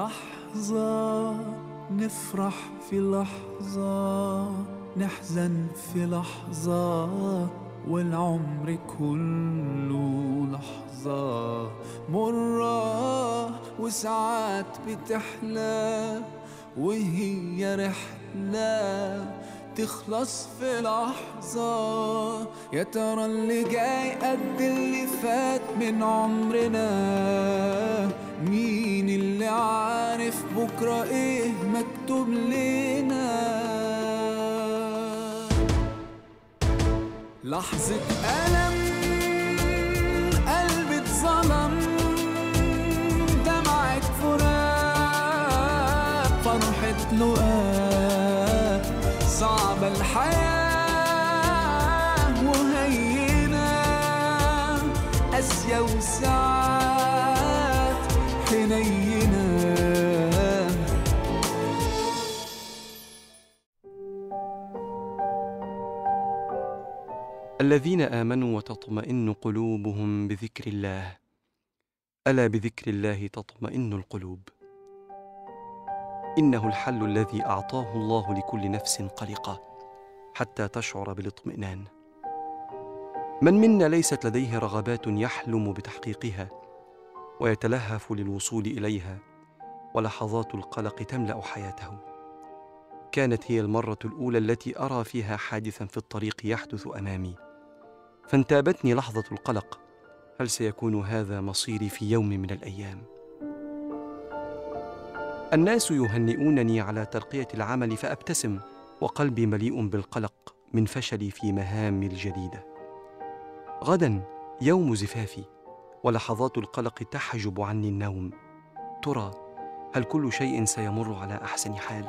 لحظة نفرح في لحظة نحزن في لحظة والعمر كله لحظة مرة وساعات بتحلى وهي رحلة تخلص في لحظة يا ترى اللي جاي قد اللي فات من عمرنا مين اللي عارف بكرة ايه مكتوب لنا لحظة ألم قلبي اتظلم دمعة فراق فرحة لقاء صعبة الحياة وهينة قاسية وساعات حنينة الذين امنوا وتطمئن قلوبهم بذكر الله الا بذكر الله تطمئن القلوب انه الحل الذي اعطاه الله لكل نفس قلقه حتى تشعر بالاطمئنان من منا ليست لديه رغبات يحلم بتحقيقها ويتلهف للوصول اليها ولحظات القلق تملا حياته كانت هي المره الاولى التي ارى فيها حادثا في الطريق يحدث امامي فانتابتني لحظه القلق هل سيكون هذا مصيري في يوم من الايام الناس يهنئونني على ترقيه العمل فابتسم وقلبي مليء بالقلق من فشلي في مهامي الجديده غدا يوم زفافي ولحظات القلق تحجب عني النوم ترى هل كل شيء سيمر على احسن حال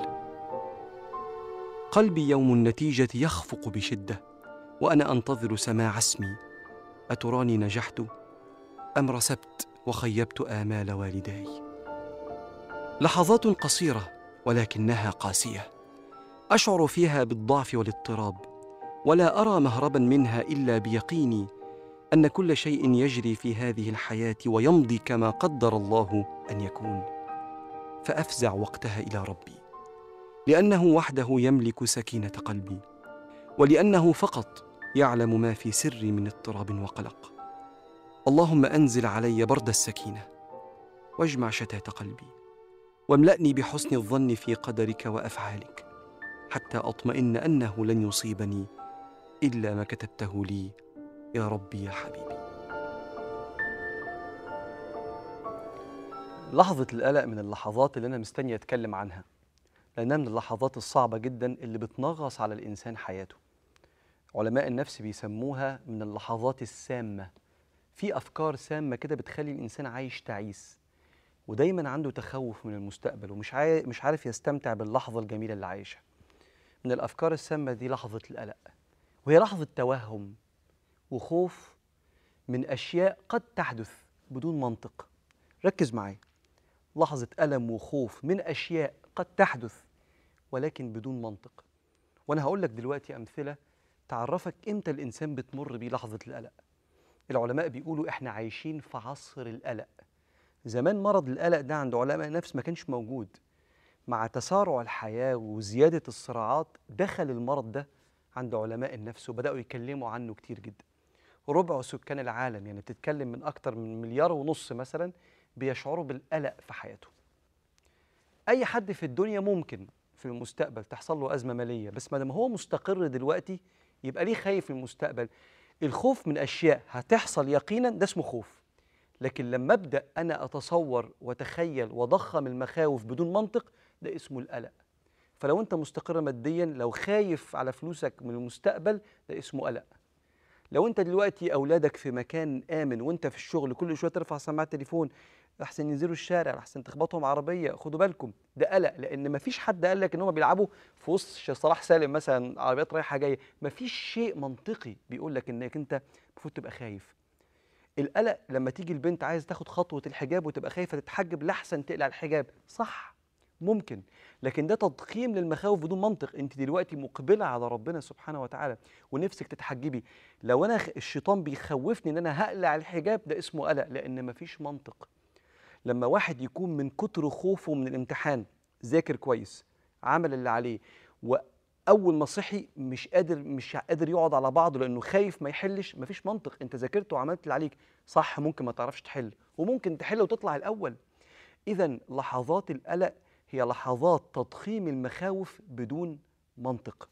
قلبي يوم النتيجه يخفق بشده وانا انتظر سماع اسمي اتراني نجحت ام رسبت وخيبت امال والداي لحظات قصيره ولكنها قاسيه اشعر فيها بالضعف والاضطراب ولا ارى مهربا منها الا بيقيني ان كل شيء يجري في هذه الحياه ويمضي كما قدر الله ان يكون فافزع وقتها الى ربي لانه وحده يملك سكينه قلبي ولانه فقط يعلم ما في سري من اضطراب وقلق اللهم انزل علي برد السكينه واجمع شتات قلبي واملاني بحسن الظن في قدرك وافعالك حتى اطمئن انه لن يصيبني الا ما كتبته لي يا ربي يا حبيبي لحظة القلق من اللحظات اللي أنا مستني أتكلم عنها لأنها من اللحظات الصعبة جدا اللي بتنغص على الإنسان حياته علماء النفس بيسموها من اللحظات السامة في أفكار سامة كده بتخلي الإنسان عايش تعيس ودايما عنده تخوف من المستقبل ومش عارف مش عارف يستمتع باللحظة الجميلة اللي عايشها من الأفكار السامة دي لحظة القلق وهي لحظة توهم وخوف من أشياء قد تحدث بدون منطق ركز معايا لحظة ألم وخوف من أشياء قد تحدث ولكن بدون منطق وأنا هقول لك دلوقتي أمثلة تعرفك إمتى الإنسان بتمر بيه لحظة القلق العلماء بيقولوا إحنا عايشين في عصر القلق زمان مرض القلق ده عند علماء النفس ما كانش موجود مع تسارع الحياة وزيادة الصراعات دخل المرض ده عند علماء النفس وبدأوا يتكلموا عنه كتير جدا ربع سكان العالم يعني بتتكلم من أكتر من مليار ونص مثلا بيشعروا بالقلق في حياته أي حد في الدنيا ممكن في المستقبل تحصل له أزمة مالية بس ما دام هو مستقر دلوقتي يبقى ليه خايف في المستقبل الخوف من أشياء هتحصل يقينا ده اسمه خوف لكن لما أبدأ أنا أتصور وأتخيل وأضخم المخاوف بدون منطق ده اسمه القلق فلو أنت مستقر ماديا لو خايف على فلوسك من المستقبل ده اسمه قلق لو انت دلوقتي اولادك في مكان امن وانت في الشغل كل شويه ترفع سماعه التليفون احسن ينزلوا الشارع احسن تخبطهم عربيه خدوا بالكم ده قلق لان مفيش حد قال لك ان هم بيلعبوا في وسط صلاح سالم مثلا عربيات رايحه جايه مفيش شيء منطقي بيقول لك انك انت المفروض تبقى خايف القلق لما تيجي البنت عايز تاخد خطوه الحجاب وتبقى خايفه تتحجب لاحسن تقلع الحجاب صح ممكن لكن ده تضخيم للمخاوف بدون منطق انت دلوقتي مقبله على ربنا سبحانه وتعالى ونفسك تتحجبي لو انا الشيطان بيخوفني ان انا هقلع الحجاب ده اسمه قلق لان مفيش منطق لما واحد يكون من كتر خوفه من الامتحان ذاكر كويس عمل اللي عليه واول ما صحي مش قادر مش قادر يقعد على بعضه لانه خايف ما يحلش مفيش منطق انت ذاكرت وعملت اللي عليك صح ممكن ما تعرفش تحل وممكن تحل وتطلع الاول اذا لحظات القلق هي لحظات تضخيم المخاوف بدون منطق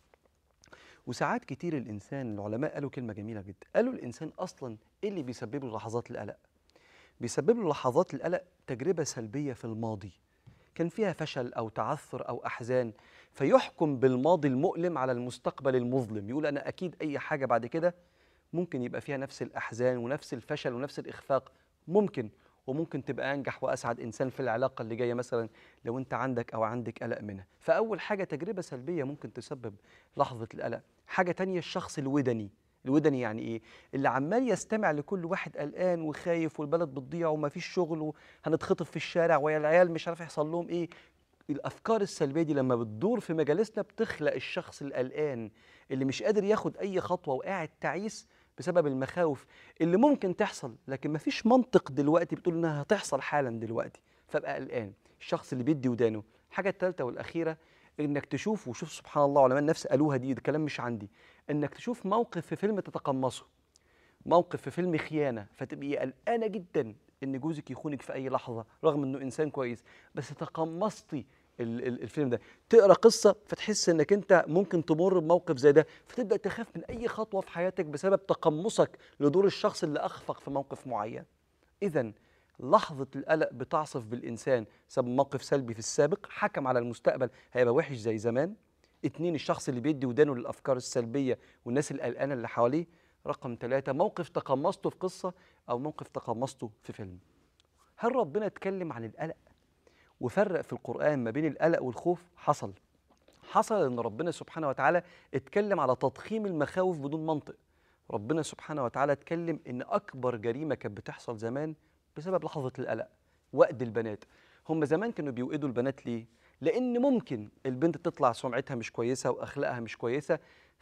وساعات كتير الانسان العلماء قالوا كلمه جميله جدا قالوا الانسان اصلا ايه اللي بيسبب له لحظات القلق بيسبب له لحظات القلق تجربه سلبيه في الماضي كان فيها فشل او تعثر او احزان فيحكم بالماضي المؤلم على المستقبل المظلم يقول انا اكيد اي حاجه بعد كده ممكن يبقى فيها نفس الاحزان ونفس الفشل ونفس الاخفاق ممكن وممكن تبقى انجح واسعد انسان في العلاقه اللي جايه مثلا لو انت عندك او عندك قلق منها فاول حاجه تجربه سلبيه ممكن تسبب لحظه القلق حاجه تانية الشخص الودني الودني يعني ايه اللي عمال يستمع لكل واحد قلقان وخايف والبلد بتضيع ومفيش شغل وهنتخطف في الشارع ويا العيال مش عارف يحصل لهم ايه الافكار السلبيه دي لما بتدور في مجالسنا بتخلق الشخص القلقان اللي مش قادر ياخد اي خطوه وقاعد تعيس بسبب المخاوف اللي ممكن تحصل لكن مفيش منطق دلوقتي بتقول انها هتحصل حالا دلوقتي فابقى قلقان الشخص اللي بيدي ودانه الحاجه الثالثه والاخيره انك تشوف وشوف سبحان الله علماء النفس قالوها دي ده كلام مش عندي انك تشوف موقف في فيلم تتقمصه موقف في فيلم خيانه فتبقي قلقانه جدا ان جوزك يخونك في اي لحظه رغم انه انسان كويس بس تقمصتي ال- ال- الفيلم ده تقرا قصه فتحس انك انت ممكن تمر بموقف زي ده فتبدا تخاف من اي خطوه في حياتك بسبب تقمصك لدور الشخص اللي اخفق في موقف معين اذا لحظة القلق بتعصف بالإنسان بسبب موقف سلبي في السابق حكم على المستقبل هيبقى وحش زي زمان اتنين الشخص اللي بيدي ودانه للأفكار السلبية والناس القلقانة اللي حواليه رقم ثلاثة موقف تقمصته في قصة أو موقف تقمصته في فيلم هل ربنا اتكلم عن القلق وفرق في القرآن ما بين القلق والخوف حصل حصل ان ربنا سبحانه وتعالى اتكلم على تضخيم المخاوف بدون منطق ربنا سبحانه وتعالى اتكلم ان اكبر جريمه كانت بتحصل زمان بسبب لحظه القلق وقد البنات هم زمان كانوا بيوقدوا البنات ليه لان ممكن البنت تطلع سمعتها مش كويسه واخلاقها مش كويسه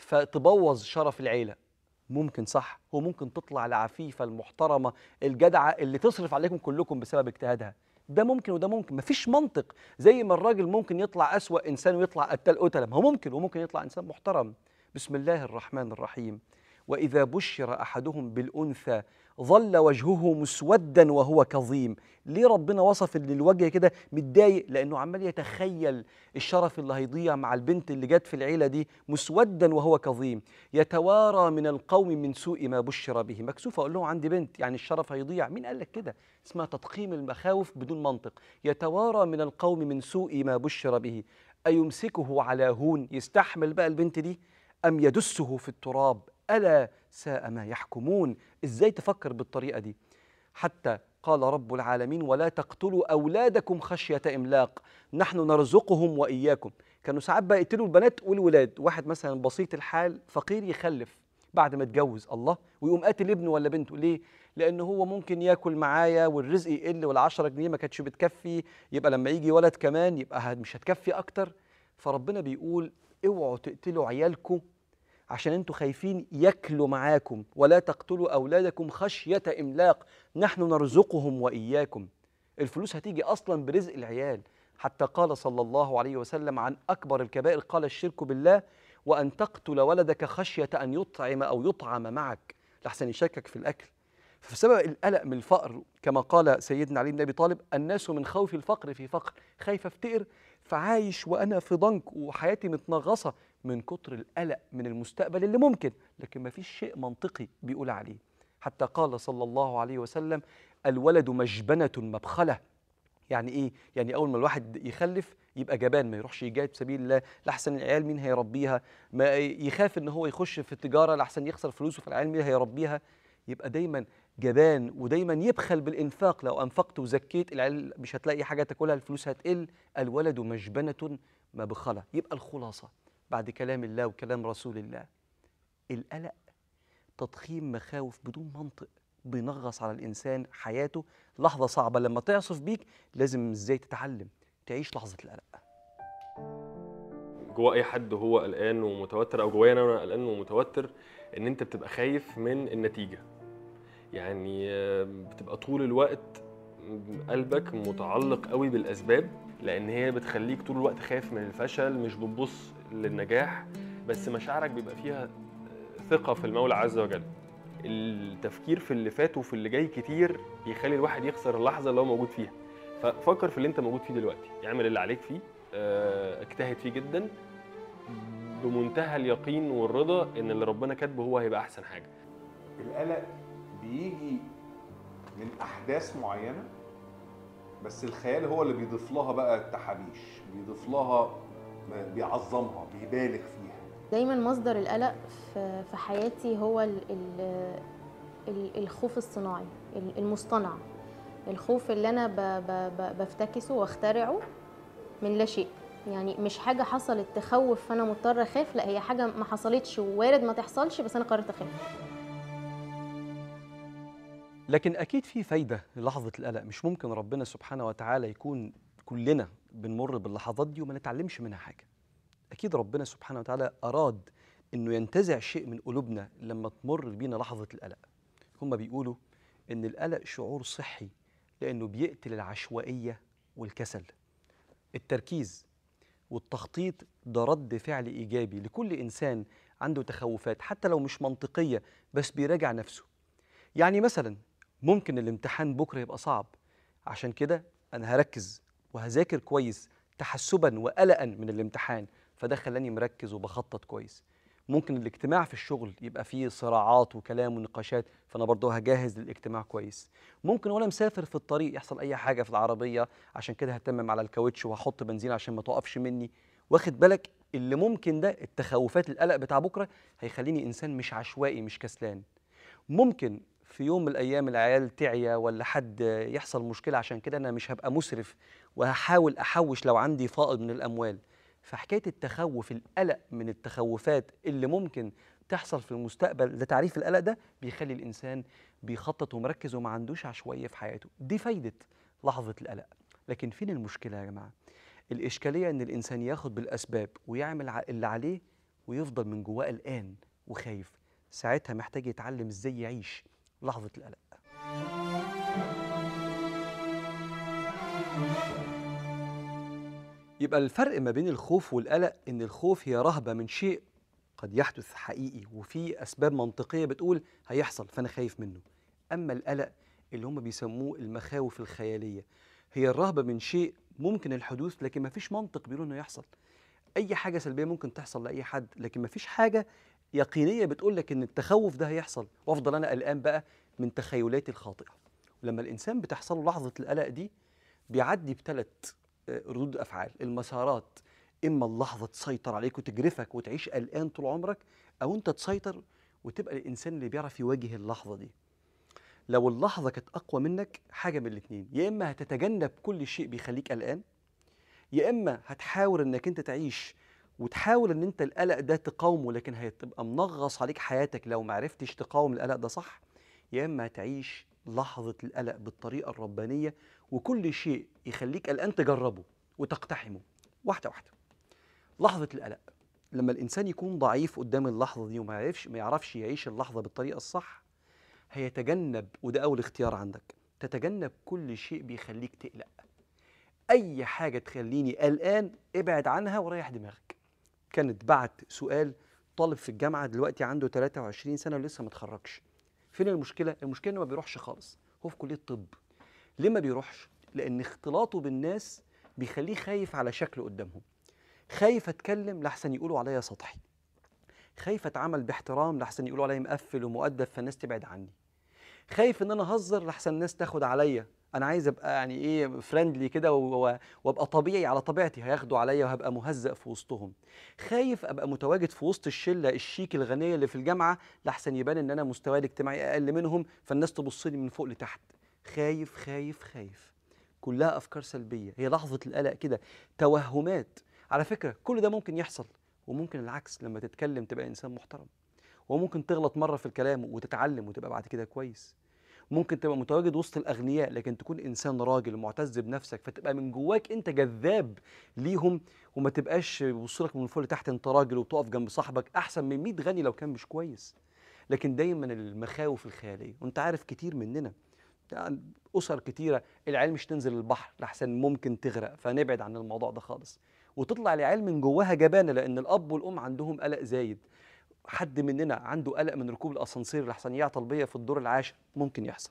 فتبوظ شرف العيله ممكن صح وممكن تطلع العفيفه المحترمه الجدعه اللي تصرف عليكم كلكم بسبب اجتهادها ده ممكن وده ممكن مفيش منطق زي ما الراجل ممكن يطلع أسوأ إنسان ويطلع قتال قتلة ما هو ممكن وممكن يطلع إنسان محترم بسم الله الرحمن الرحيم وإذا بشر أحدهم بالأنثى ظل وجهه مسودا وهو كظيم ليه ربنا وصف ان الوجه كده متضايق لانه عمال يتخيل الشرف اللي هيضيع مع البنت اللي جت في العيله دي مسودا وهو كظيم يتوارى من القوم من سوء ما بشر به مكسوف اقول لهم عندي بنت يعني الشرف هيضيع مين قال لك كده اسمها تضخيم المخاوف بدون منطق يتوارى من القوم من سوء ما بشر به ايمسكه على هون يستحمل بقى البنت دي ام يدسه في التراب الا ساء ما يحكمون ازاي تفكر بالطريقه دي حتى قال رب العالمين ولا تقتلوا اولادكم خشيه املاق نحن نرزقهم واياكم كانوا ساعات بقى يقتلوا البنات والولاد واحد مثلا بسيط الحال فقير يخلف بعد ما اتجوز الله ويقوم قاتل ابنه ولا بنته ليه لان هو ممكن ياكل معايا والرزق يقل وال10 جنيه ما كانتش بتكفي يبقى لما يجي ولد كمان يبقى مش هتكفي اكتر فربنا بيقول اوعوا تقتلوا عيالكم عشان انتوا خايفين ياكلوا معاكم ولا تقتلوا اولادكم خشيه املاق نحن نرزقهم واياكم الفلوس هتيجي اصلا برزق العيال حتى قال صلى الله عليه وسلم عن اكبر الكبائر قال الشرك بالله وان تقتل ولدك خشيه ان يطعم او يطعم معك لحسن يشكك في الاكل فبسبب القلق من الفقر كما قال سيدنا علي بن ابي طالب الناس من خوف الفقر في فقر خايف افتقر فعايش وانا في ضنك وحياتي متنغصه من كتر القلق من المستقبل اللي ممكن لكن ما فيش شيء منطقي بيقول عليه حتى قال صلى الله عليه وسلم الولد مجبنة مبخلة يعني ايه يعني اول ما الواحد يخلف يبقى جبان ما يروحش يجاهد في سبيل الله لحسن العيال مين هيربيها ما يخاف ان هو يخش في التجاره لحسن يخسر فلوسه في العيال مين هيربيها يبقى دايما جبان ودايما يبخل بالانفاق لو انفقت وزكيت العيال مش هتلاقي حاجه تاكلها الفلوس هتقل الولد مجبنه مبخله يبقى الخلاصه بعد كلام الله وكلام رسول الله القلق تضخيم مخاوف بدون منطق بينغص على الانسان حياته لحظه صعبه لما تعصف بيك لازم ازاي تتعلم تعيش لحظه القلق جوه اي حد هو قلقان ومتوتر او جوايا انا وانا قلقان ومتوتر ان انت بتبقى خايف من النتيجه يعني آه، بتبقى طول الوقت قلبك متعلق قوي بالاسباب لان هي بتخليك طول الوقت خايف من الفشل مش بتبص للنجاح بس مشاعرك بيبقى فيها ثقه في المولى عز وجل التفكير في اللي فات وفي اللي جاي كتير بيخلي الواحد يخسر اللحظه اللي هو موجود فيها ففكر في اللي انت موجود فيه دلوقتي اعمل اللي عليك فيه آه، اجتهد فيه جدا بمنتهى اليقين والرضا ان اللي ربنا كاتبه هو هيبقى احسن حاجه القلق بيجي من احداث معينه بس الخيال هو اللي بيضيف لها بقى التحابيش بيضيف لها بيعظمها بيبالغ فيها دايما مصدر القلق في في حياتي هو ال ال ال الخوف الصناعي ال- المصطنع الخوف اللي انا ب ب ب بفتكسه واخترعه من لا شيء يعني مش حاجه حصلت تخوف فانا مضطره اخاف لا هي حاجه ما حصلتش ووارد ما تحصلش بس انا قررت اخاف لكن اكيد في فايده للحظه القلق مش ممكن ربنا سبحانه وتعالى يكون كلنا بنمر باللحظات دي وما نتعلمش منها حاجه اكيد ربنا سبحانه وتعالى اراد انه ينتزع شيء من قلوبنا لما تمر بينا لحظه القلق هم بيقولوا ان القلق شعور صحي لانه بيقتل العشوائيه والكسل التركيز والتخطيط ده رد فعل ايجابي لكل انسان عنده تخوفات حتى لو مش منطقيه بس بيراجع نفسه يعني مثلا ممكن الامتحان بكره يبقى صعب عشان كده انا هركز وهذاكر كويس تحسبا وقلقا من الامتحان فده خلاني مركز وبخطط كويس ممكن الاجتماع في الشغل يبقى فيه صراعات وكلام ونقاشات فانا برضه هجهز للاجتماع كويس ممكن وانا مسافر في الطريق يحصل اي حاجه في العربيه عشان كده هتمم على الكاوتش وهحط بنزين عشان ما توقفش مني واخد بالك اللي ممكن ده التخوفات القلق بتاع بكره هيخليني انسان مش عشوائي مش كسلان ممكن في يوم من الايام العيال تعيا ولا حد يحصل مشكله عشان كده انا مش هبقى مسرف وهحاول احوش لو عندي فائض من الاموال فحكايه التخوف القلق من التخوفات اللي ممكن تحصل في المستقبل ده تعريف القلق ده بيخلي الانسان بيخطط ومركز وما عندوش عشوائيه في حياته دي فايده لحظه القلق لكن فين المشكله يا جماعه الاشكاليه ان الانسان ياخد بالاسباب ويعمل ع- اللي عليه ويفضل من جواه قلقان وخايف ساعتها محتاج يتعلم ازاي يعيش لحظه القلق يبقى الفرق ما بين الخوف والقلق ان الخوف هي رهبه من شيء قد يحدث حقيقي وفي اسباب منطقيه بتقول هيحصل فانا خايف منه اما القلق اللي هم بيسموه المخاوف الخياليه هي الرهبه من شيء ممكن الحدوث لكن ما فيش منطق بيقول انه يحصل اي حاجه سلبيه ممكن تحصل لاي حد لكن ما فيش حاجه يقينيه بتقول لك ان التخوف ده هيحصل وافضل انا قلقان بقى من تخيلاتي الخاطئه ولما الانسان بتحصل له لحظه القلق دي بيعدي بثلاث ردود افعال المسارات اما اللحظه تسيطر عليك وتجرفك وتعيش قلقان طول عمرك او انت تسيطر وتبقى الانسان اللي بيعرف يواجه اللحظه دي لو اللحظه كانت اقوى منك حاجه من الاثنين يا اما هتتجنب كل شيء بيخليك قلقان يا اما هتحاول انك انت تعيش وتحاول ان انت القلق ده تقاومه لكن هتبقى منغص عليك حياتك لو ما عرفتش تقاوم القلق ده صح يا اما هتعيش لحظه القلق بالطريقه الربانيه وكل شيء يخليك قلقان تجربه وتقتحمه واحده واحده لحظه القلق لما الانسان يكون ضعيف قدام اللحظه دي وما يعرفش ما يعرفش يعيش اللحظه بالطريقه الصح هيتجنب وده اول اختيار عندك تتجنب كل شيء بيخليك تقلق اي حاجه تخليني قلقان ابعد عنها وريح دماغك كانت بعت سؤال طالب في الجامعه دلوقتي عنده 23 سنه ولسه ما اتخرجش فين المشكله المشكله انه ما بيروحش خالص هو في كليه طب ليه ما بيروحش لان اختلاطه بالناس بيخليه خايف على شكله قدامهم خايف اتكلم لحسن يقولوا عليا سطحي خايف اتعامل باحترام لحسن يقولوا عليا مقفل ومؤدب فالناس تبعد عني خايف ان انا اهزر لحسن الناس تاخد عليا انا عايز ابقى يعني ايه فريندلي كده و- و- وابقى طبيعي على طبيعتي هياخدوا عليا وهبقى مهزأ في وسطهم خايف ابقى متواجد في وسط الشله الشيك الغنيه اللي في الجامعه لحسن يبان ان انا مستواي الاجتماعي اقل منهم فالناس تبص لي من فوق لتحت خايف خايف خايف كلها افكار سلبيه هي لحظه القلق كده توهمات على فكره كل ده ممكن يحصل وممكن العكس لما تتكلم تبقى انسان محترم وممكن تغلط مره في الكلام وتتعلم وتبقى بعد كده كويس ممكن تبقى متواجد وسط الاغنياء لكن تكون انسان راجل معتز بنفسك فتبقى من جواك انت جذاب ليهم وما تبقاش بيبصوا لك من فوق لتحت انت راجل وتقف جنب صاحبك احسن من 100 غني لو كان مش كويس لكن دايما المخاوف الخياليه وانت عارف كتير مننا يعني اسر كتيره العيال مش تنزل البحر لحسن ممكن تغرق فنبعد عن الموضوع ده خالص وتطلع العيال من جواها جبانه لان الاب والام عندهم قلق زايد حد مننا عنده قلق من ركوب الاسانسير لحسن يعطل بيا في الدور العاشر ممكن يحصل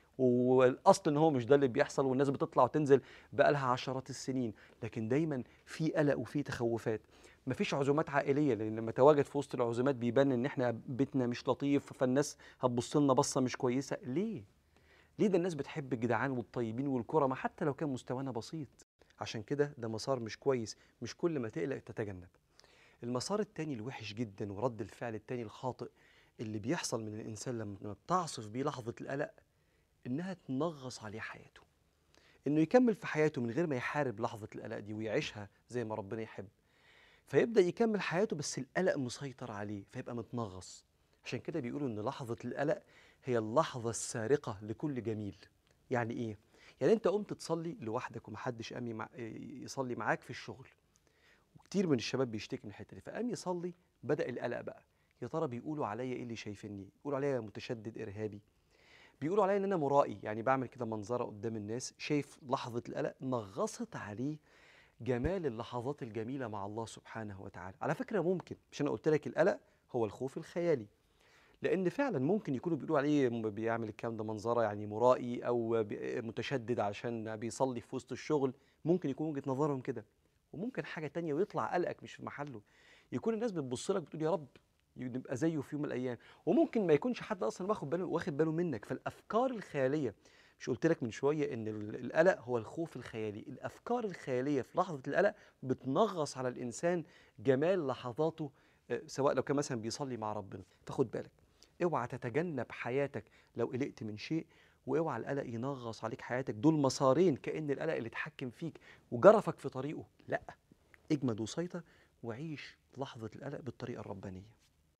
والاصل ان هو مش ده اللي بيحصل والناس بتطلع وتنزل بقالها عشرات السنين لكن دايما في قلق وفي تخوفات مفيش عزومات عائليه لان لما تواجد في وسط العزومات بيبان ان احنا بيتنا مش لطيف فالناس هتبص لنا بصه مش كويسه ليه ليه ده الناس بتحب الجدعان والطيبين والكرمة حتى لو كان مستوانا بسيط عشان كده ده مسار مش كويس مش كل ما تقلق تتجنب المسار التاني الوحش جدا ورد الفعل التاني الخاطئ اللي بيحصل من الانسان لما بتعصف بيه لحظه القلق انها تنغص عليه حياته انه يكمل في حياته من غير ما يحارب لحظه القلق دي ويعيشها زي ما ربنا يحب فيبدا يكمل حياته بس القلق مسيطر عليه فيبقى متنغص عشان كده بيقولوا ان لحظه القلق هي اللحظه السارقه لكل جميل يعني ايه يعني انت قمت تصلي لوحدك ومحدش قام يمع... يصلي معاك في الشغل وكتير من الشباب بيشتكي من الحته دي فقام يصلي بدا القلق بقى يا ترى بيقولوا عليا ايه اللي شايفيني بيقولوا عليا متشدد ارهابي بيقولوا عليا ان انا مرائي يعني بعمل كده منظره قدام الناس شايف لحظه القلق نغصت عليه جمال اللحظات الجميله مع الله سبحانه وتعالى على فكره ممكن مش انا قلت لك القلق هو الخوف الخيالي لان فعلا ممكن يكونوا بيقولوا عليه م- بيعمل الكلام ده منظره يعني مرائي او بي- متشدد عشان بيصلي في وسط الشغل ممكن يكون وجهه نظرهم كده وممكن حاجه تانية ويطلع قلقك مش في محله يكون الناس بتبص لك بتقول يا رب نبقى زيه في يوم من الايام وممكن ما يكونش حد اصلا واخد باله واخد باله منك فالافكار الخياليه مش قلت لك من شويه ان ال- القلق هو الخوف الخيالي الافكار الخياليه في لحظه القلق بتنغص على الانسان جمال لحظاته آه، سواء لو كان مثلا بيصلي مع ربنا فخد بالك اوعى تتجنب حياتك لو قلقت من شيء واوعى القلق ينغص عليك حياتك دول مسارين كأن القلق اللي اتحكم فيك وجرفك في طريقه لا اجمد وسيطر وعيش لحظة القلق بالطريقة الربانية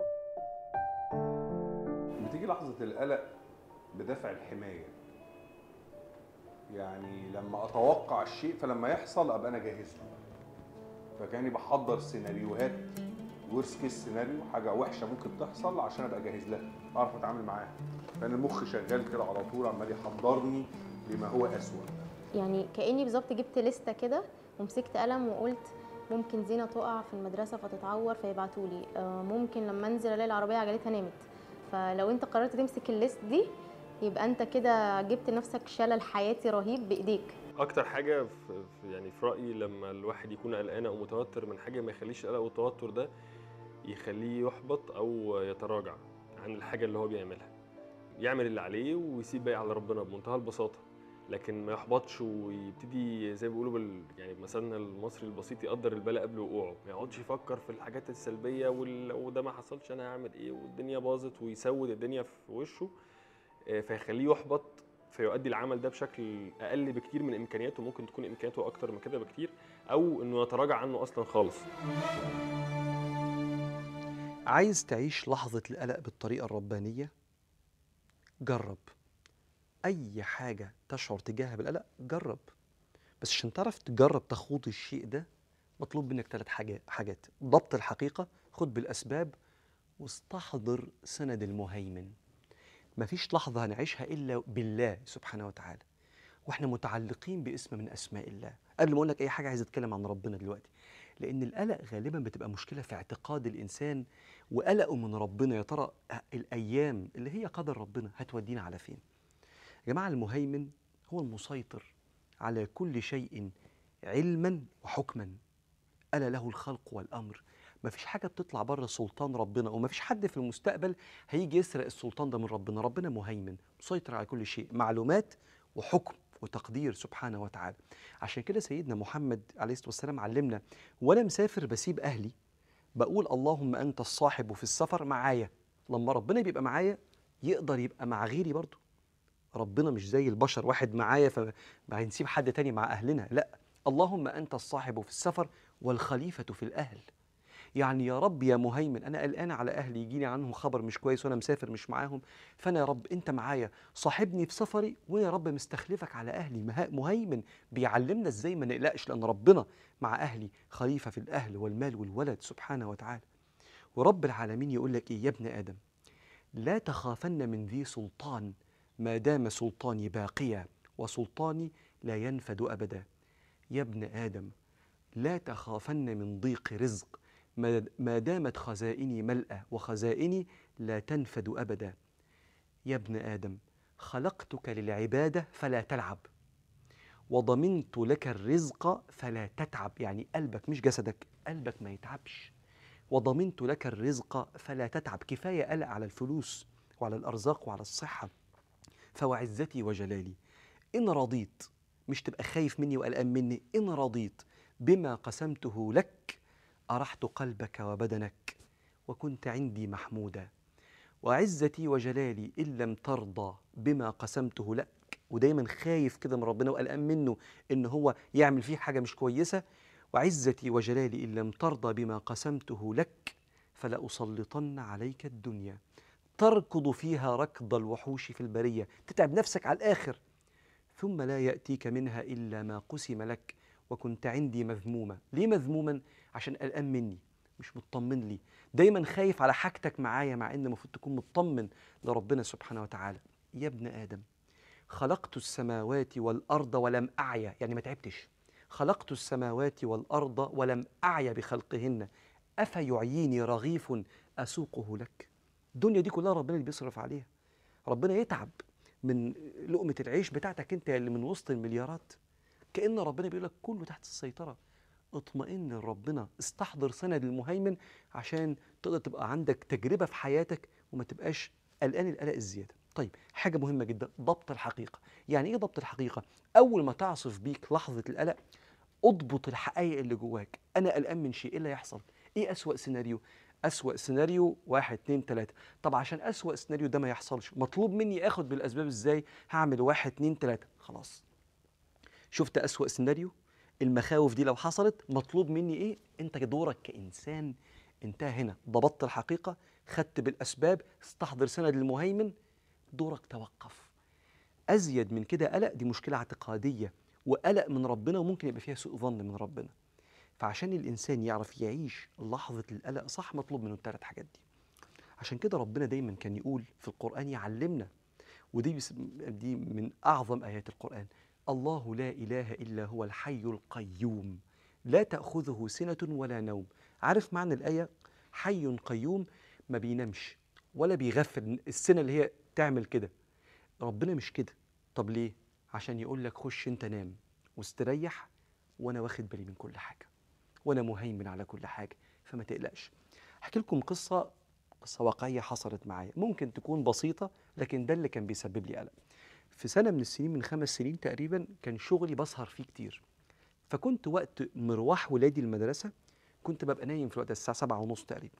بتيجي لحظة القلق بدافع الحماية يعني لما أتوقع الشيء فلما يحصل أبقى أنا جاهز له فكاني بحضر سيناريوهات ورست كيس سيناريو حاجة وحشة ممكن تحصل عشان أبقى جاهز لها أعرف أتعامل معاها فأنا المخ شغال كده على طول عمال يحضرني لما هو أسوأ يعني كاني بالظبط جبت لستة كده ومسكت قلم وقلت ممكن زينة تقع في المدرسة فتتعور فيبعتوا لي ممكن لما انزل الاقي العربية عجلتها نامت فلو انت قررت تمسك الليست دي يبقى انت كده جبت لنفسك شلل حياتي رهيب بايديك اكتر حاجه في في- يعني في رايي لما الواحد يكون قلقان او متوتر من حاجه ما يخليش القلق والتوتر ده يخليه يحبط او يتراجع عن الحاجه اللي هو بيعملها يعمل اللي عليه ويسيب باقي على ربنا بمنتهى البساطه لكن ما يحبطش ويبتدي زي ما بيقولوا بال يعني مثلنا المصري البسيط يقدر البلاء قبل وقوعه ما يقعدش يفكر في الحاجات السلبيه وال- وده ما حصلش انا هعمل ايه والدنيا باظت ويسود الدنيا في وشه آه، فيخليه يحبط فيؤدي العمل ده بشكل اقل بكتير من امكانياته ممكن تكون امكانياته اكتر من كده بكتير او انه يتراجع عنه اصلا خالص عايز تعيش لحظة القلق بالطريقة الربانية جرب أي حاجة تشعر تجاهها بالقلق جرب بس عشان تعرف تجرب تخوض الشيء ده مطلوب منك ثلاث حاجات حاجات ضبط الحقيقة خد بالأسباب واستحضر سند المهيمن مفيش لحظة هنعيشها إلا بالله سبحانه وتعالى واحنا متعلقين باسم من اسماء الله قبل ما اقول لك اي حاجه عايز اتكلم عن ربنا دلوقتي لان القلق غالبا بتبقى مشكله في اعتقاد الانسان وقلقه من ربنا يا ترى الايام اللي هي قدر ربنا هتودينا على فين يا جماعه المهيمن هو المسيطر على كل شيء علما وحكما ألا له الخلق والأمر مفيش حاجة بتطلع بره سلطان ربنا ومفيش حد في المستقبل هيجي يسرق السلطان ده من ربنا ربنا مهيمن مسيطر على كل شيء معلومات وحكم وتقدير سبحانه وتعالى عشان كده سيدنا محمد عليه الصلاة والسلام علمنا وأنا مسافر بسيب أهلي بقول اللهم أنت الصاحب في السفر معايا لما ربنا بيبقى معايا يقدر يبقى مع غيري برضه ربنا مش زي البشر واحد معايا فهنسيب حد تاني مع أهلنا لا اللهم أنت الصاحب في السفر والخليفة في الأهل يعني يا رب يا مهيمن أنا قلقان على أهلي يجيني عنهم خبر مش كويس وأنا مسافر مش معاهم فأنا يا رب أنت معايا صاحبني في سفري وأنا يا رب مستخلفك على أهلي مه- مهيمن بيعلمنا إزاي ما نقلقش لأن ربنا مع أهلي خليفة في الأهل والمال والولد سبحانه وتعالى ورب العالمين يقول لك إيه يا ابن آدم لا تخافن من ذي سلطان ما دام سلطاني باقيا وسلطاني لا ينفد ابدا يا ابن ادم لا تخافن من ضيق رزق ما- ما دامت خزائني ملأى وخزائني لا تنفد ابدا يا ابن ادم خلقتك للعباده فلا تلعب وضمنت لك الرزق فلا تتعب يعني قلبك مش جسدك قلبك ما يتعبش وضمنت لك الرزق فلا تتعب كفايه قلق على الفلوس وعلى الارزاق وعلى الصحه فوعزتي وجلالي ان رضيت مش تبقى خايف مني وقلقان مني ان رضيت بما قسمته لك ارحت قلبك وبدنك وكنت عندي محمودا وعزتي وجلالي ان لم ترضى بما قسمته لك ودايما خايف كده من ربنا وقلقان منه ان هو يعمل فيه حاجه مش كويسه وعزتي وجلالي ان لم ترضى بما قسمته لك فلأسلطن عليك الدنيا تركض فيها ركض الوحوش في البريه تتعب نفسك على الاخر ثم لا ياتيك منها الا ما قسم لك وكنت عندي مذموما ليه مذموما عشان قلقان مني مش مطمن لي دايما خايف على حاجتك معايا مع ان المفروض تكون مطمن لربنا سبحانه وتعالى يا ابن ادم خلقت السماوات والارض ولم اعيا يعني ما تعبتش خلقت السماوات والارض ولم اعيا بخلقهن افيعيني رغيف اسوقه لك الدنيا دي كلها ربنا اللي بيصرف عليها ربنا يتعب من لقمه العيش بتاعتك انت اللي من وسط المليارات كان ربنا بيقول لك كله تحت السيطره اطمئن لربنا استحضر سند المهيمن عشان تقدر تبقى عندك تجربه في حياتك وما تبقاش قلقان القلق الزياده طيب حاجه مهمه جدا ضبط الحقيقه يعني ايه ضبط الحقيقه اول ما تعصف بيك لحظه القلق اضبط الحقائق اللي جواك انا قلقان من شيء ايه اللي هيحصل ايه اسوا سيناريو اسوا سيناريو واحد اتنين تلاته طب عشان اسوا سيناريو ده ما يحصلش مطلوب مني اخد بالاسباب ازاي هعمل واحد اتنين تلاته خلاص شفت اسوا سيناريو المخاوف دي لو حصلت مطلوب مني ايه انت دورك كانسان انتهى هنا ضبطت الحقيقه خدت بالاسباب استحضر سند المهيمن دورك توقف ازيد من كده قلق دي مشكله اعتقاديه وقلق من ربنا وممكن يبقى فيها سوء ظن من ربنا فعشان الانسان يعرف يعيش لحظه القلق صح مطلوب منه الثلاث حاجات دي عشان كده ربنا دايما كان يقول في القران يعلمنا ودي بس- دي من اعظم ايات القران الله لا اله الا هو الحي القيوم لا تاخذه سنه ولا نوم عارف معنى الايه حي قيوم ما بينامش ولا بيغفل السنه اللي هي تعمل كده ربنا مش كده طب ليه عشان يقول لك خش انت نام واستريح وانا واخد بالي من كل حاجه وانا مهيمن على كل حاجه فما تقلقش احكي لكم قصه قصه واقعيه حصلت معايا ممكن تكون بسيطه لكن ده اللي كان بيسبب لي قلق في سنه من السنين من خمس سنين تقريبا كان شغلي بسهر فيه كتير فكنت وقت مروح ولادي المدرسه كنت ببقى نايم في الوقت ده الساعه سبعة ونص تقريبا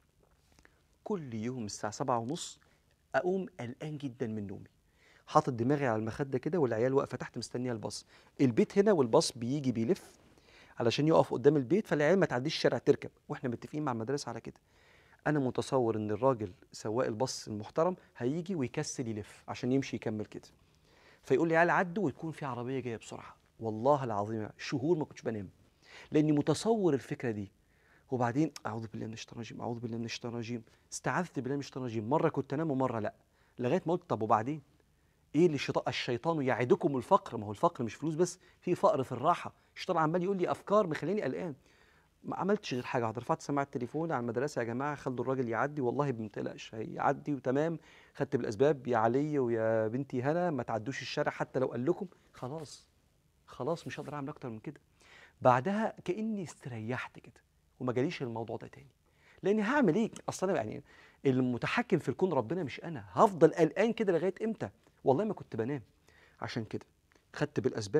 كل يوم الساعه سبعة ونص اقوم قلقان جدا من نومي حاطط دماغي على المخده كده والعيال واقفه تحت مستنيه الباص البيت هنا والباص بيجي بيلف علشان يقف قدام البيت فالعيال ما تعديش الشارع تركب واحنا متفقين مع المدرسه على كده انا متصور ان الراجل سواق الباص المحترم هيجي ويكسل يلف عشان يمشي يكمل كده فيقول لي يا عيال عدوا وتكون في عربيه جايه بسرعه والله العظيم شهور ما كنتش بنام لاني متصور الفكره دي وبعدين اعوذ بالله من الشيطان الرجيم اعوذ بالله من الشيطان الرجيم استعذت بالله من الشيطان الرجيم مره كنت انام ومره لا لغايه ما قلت طب وبعدين ايه اللي الشيطان الشيطان يعدكم الفقر ما هو الفقر مش فلوس بس في فقر في الراحه الشيطان عمال يقول لي افكار مخليني قلقان ما عملتش غير حاجه واحده رفعت سماعه التليفون على المدرسه يا جماعه خلوا الراجل يعدي والله ما تقلقش هيعدي وتمام خدت بالاسباب يا علي ويا بنتي هنا ما تعدوش الشارع حتى لو قال لكم خلاص خلاص مش هقدر اعمل اكتر من كده بعدها كاني استريحت كده وما جاليش الموضوع ده تاني لاني هعمل ايه اصلا أنا يعني المتحكم في الكون ربنا مش انا هفضل قلقان كده لغايه امتى والله ما كنت بنام عشان كده خدت بالاسباب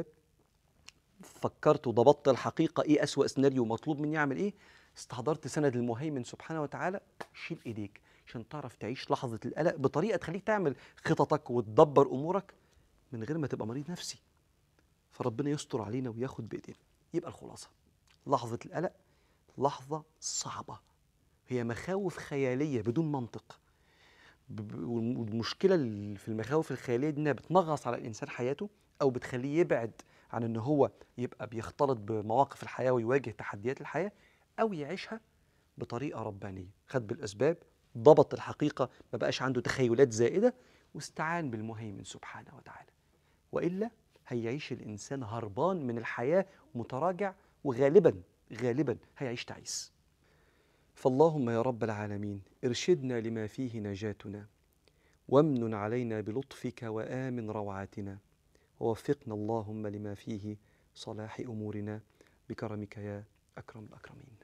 فكرت وضبطت الحقيقه ايه اسوا سيناريو مطلوب مني اعمل ايه استحضرت سند المهيمن سبحانه وتعالى شيل ايديك عشان تعرف تعيش لحظه القلق بطريقه تخليك تعمل خططك وتدبر امورك من غير ما تبقى مريض نفسي فربنا يستر علينا وياخد بايدينا يبقى الخلاصه لحظه القلق لحظه صعبه هي مخاوف خياليه بدون منطق ب- ب- والمشكله اللي في المخاوف الخياليه دي انها بتنغص على الانسان حياته او بتخليه يبعد عن ان هو يبقى بيختلط بمواقف الحياه ويواجه تحديات الحياه او يعيشها بطريقه ربانيه خد بالاسباب ضبط الحقيقه ما بقاش عنده تخيلات زائده واستعان بالمهيمن سبحانه وتعالى والا هيعيش الانسان هربان من الحياه متراجع وغالبا غالبا هيعيش تعيس فاللهم يا رب العالمين ارشدنا لما فيه نجاتنا وامن علينا بلطفك وامن روعاتنا ووفقنا اللهم لما فيه صلاح امورنا بكرمك يا اكرم الاكرمين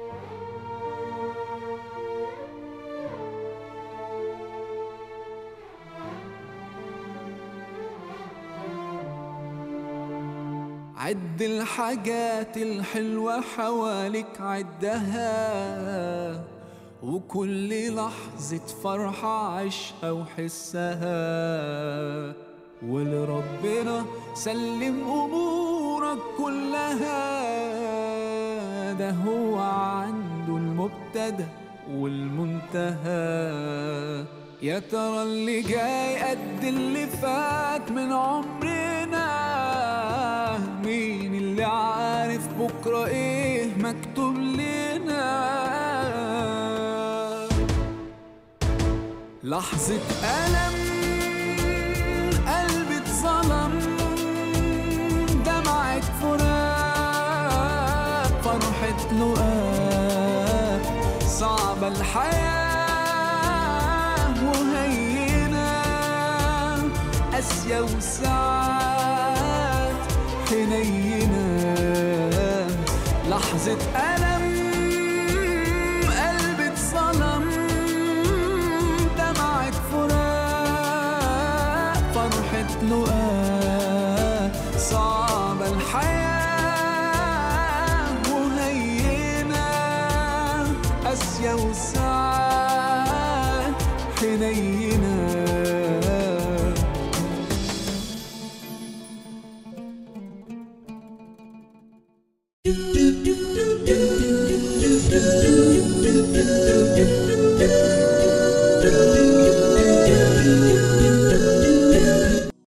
عد الحاجات الحلوة حواليك عدها وكل لحظة فرحة عيشها وحسها ولربنا سلم أمورك كلها ده هو عنده المبتدأ والمنتهى يا ترى اللي جاي قد اللي فات من عمرنا مين اللي عارف بكرة ايه مكتوب لنا لحظة ألم قلبي اتظلم دمعة فراق فرحة لقاء صعبة الحياة وهينة قاسية وساعات حنينة لحظة ألم قلبي اتظلم دمعة فراق فرحة لقاء صعبة الحياة وهينة قاسية وساعات حنينة do do do do do do do do do do